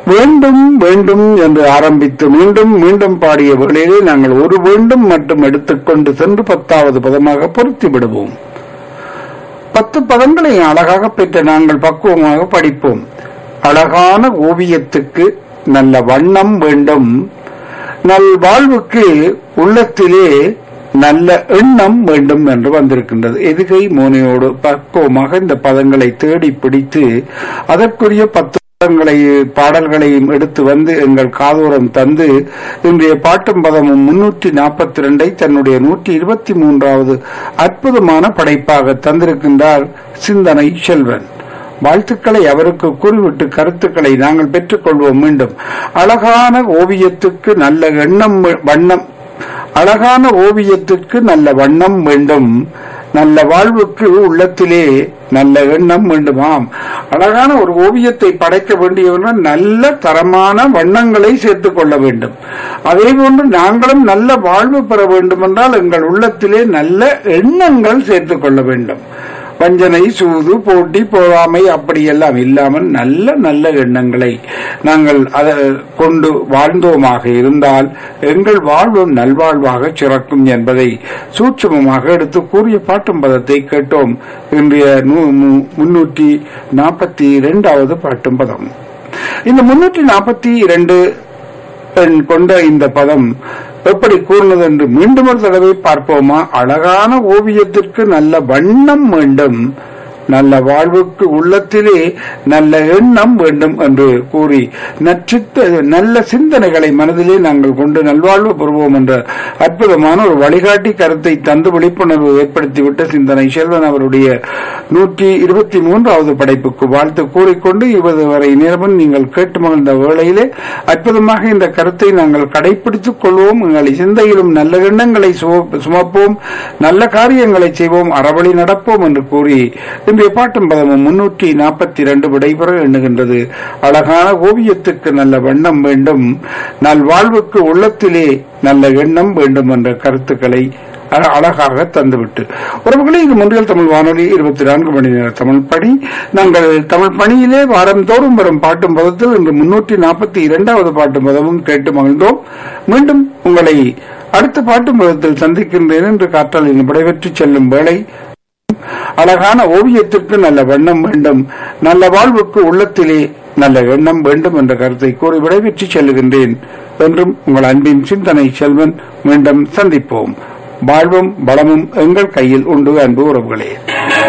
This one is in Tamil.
வேண்டும் வேண்டும் என்று ஆரம்பித்து மீண்டும் மீண்டும் பாடிய வேளையிலே நாங்கள் ஒரு வேண்டும் மட்டும் எடுத்துக்கொண்டு சென்று பத்தாவது பதமாக பொருத்தி விடுவோம் பத்து பதங்களை அழகாக பெற்ற நாங்கள் பக்குவமாக படிப்போம் அழகான ஓவியத்துக்கு நல்ல வண்ணம் வேண்டும் நல் வாழ்வுக்கு உள்ளத்திலே நல்ல எண்ணம் வேண்டும் என்று வந்திருக்கின்றது எதுகை மோனையோடு பக்குவமாக இந்த பதங்களை தேடி பிடித்து அதற்குரிய பத்து பதங்களை பாடல்களையும் எடுத்து வந்து எங்கள் காதோரம் தந்து இன்றைய பாட்டும் பதமும் முன்னூற்றி நாற்பத்தி ரெண்டை தன்னுடைய நூற்றி இருபத்தி மூன்றாவது அற்புதமான படைப்பாக தந்திருக்கின்றார் சிந்தனை செல்வன் வாழ்த்துக்களை அவருக்கு கூறிவிட்டு கருத்துக்களை நாங்கள் பெற்றுக்கொள்வோம் மீண்டும் அழகான ஓவியத்துக்கு நல்ல எண்ணம் வே- வண்ணம் அழகான ஓவியத்துக்கு நல்ல வண்ணம் வேண்டும் நல்ல வாழ்வுக்கு உள்ளத்திலே நல்ல எண்ணம் வேண்டுமாம் அழகான ஒரு ஓவியத்தை படைக்க வேண்டியவர்கள் நல்ல தரமான வண்ணங்களை சேர்த்துக் கொள்ள வேண்டும் அதே போன்று நாங்களும் நல்ல வாழ்வு பெற வேண்டும் என்றால் எங்கள் உள்ளத்திலே நல்ல எண்ணங்கள் சேர்த்துக் கொள்ள வேண்டும் வஞ்சனை சூது போட்டி போகாமை அப்படியெல்லாம் இல்லாமல் நல்ல நல்ல எண்ணங்களை நாங்கள் அதை கொண்டு வாழ்ந்தோமாக இருந்தால் எங்கள் வாழ்வு நல்வாழ்வாக சிறக்கும் என்பதை சூட்சமமாக எடுத்து கூறிய பாட்டும் பதத்தை கேட்டோம் இன்றைய நூ- மு- முன்னூற்றி நாற்பத்தி இரண்டாவது பாட்டும் பதம் இந்த முன்னூற்றி நாற்பத்தி இரண்டு எண் கொண்ட இந்த பதம் எப்படி கூறினது என்று மீண்டும் ஒரு தடவை பார்ப்போமா அழகான ஓவியத்திற்கு நல்ல வண்ணம் வேண்டும் நல்ல வாழ்வுக்கு உள்ளத்திலே நல்ல எண்ணம் வேண்டும் என்று கூறி நச்சித்த நல்ல சிந்தனைகளை மனதிலே நாங்கள் கொண்டு நல்வாழ்வு பெறுவோம் என்ற அற்புதமான ஒரு வழிகாட்டி கருத்தை தந்து விழிப்புணர்வு ஏற்படுத்திவிட்ட சிந்தனை செல்வன் அவருடைய நூற்றி இருபத்தி மூன்றாவது படைப்புக்கு வாழ்த்து கூறிக்கொண்டு இவது வரை நேரமும் நீங்கள் கேட்டு மகிழ்ந்த வேளையிலே அற்புதமாக இந்த கருத்தை நாங்கள் கடைபிடித்துக் கொள்வோம் எங்கள் சிந்தையிலும் நல்ல எண்ணங்களை சும- சுமப்போம் நல்ல காரியங்களை செய்வோம் அறவழி நடப்போம் என்று கூறி இன்றைய பாட்டும் பதமும் முன்னூற்றி நாற்பத்தி இரண்டு விடைபெற எண்ணுகின்றது அழகான ஓவியத்துக்கு நல்ல வண்ணம் வேண்டும் நல் வாழ்வுக்கு உள்ளத்திலே நல்ல எண்ணம் வேண்டும் என்ற கருத்துக்களை அழ- அழகாக தந்துவிட்டு உறவுகளே இது முன்றியல் தமிழ் வானொலி இருபத்தி நான்கு மணி நேர தமிழ் பணி நாங்கள் தமிழ் பணியிலே வாரந்தோறும் வரும் பாட்டும் பதத்தில் இன்று முன்னூற்றி நாற்பத்தி இரண்டாவது பாட்டும் பதமும் கேட்டு மகிழ்ந்தோம் மீண்டும் உங்களை அடுத்த பாட்டும் பதத்தில் சந்திக்கின்றேன் என்று காற்றால் விடைபெற்று செல்லும் வேளை அழகான ஓவியத்திற்கு நல்ல வண்ணம் வேண்டும் நல்ல வாழ்வுக்கு உள்ளத்திலே நல்ல எண்ணம் வேண்டும் என்ற கருத்தை கூறி விடைபெற்று செல்லுகின்றேன் என்றும் உங்கள் அன்பின் சிந்தனை செல்வன் மீண்டும் சந்திப்போம் வாழ்வும் வளமும் எங்கள் கையில் உண்டு அன்பு உறவுகளே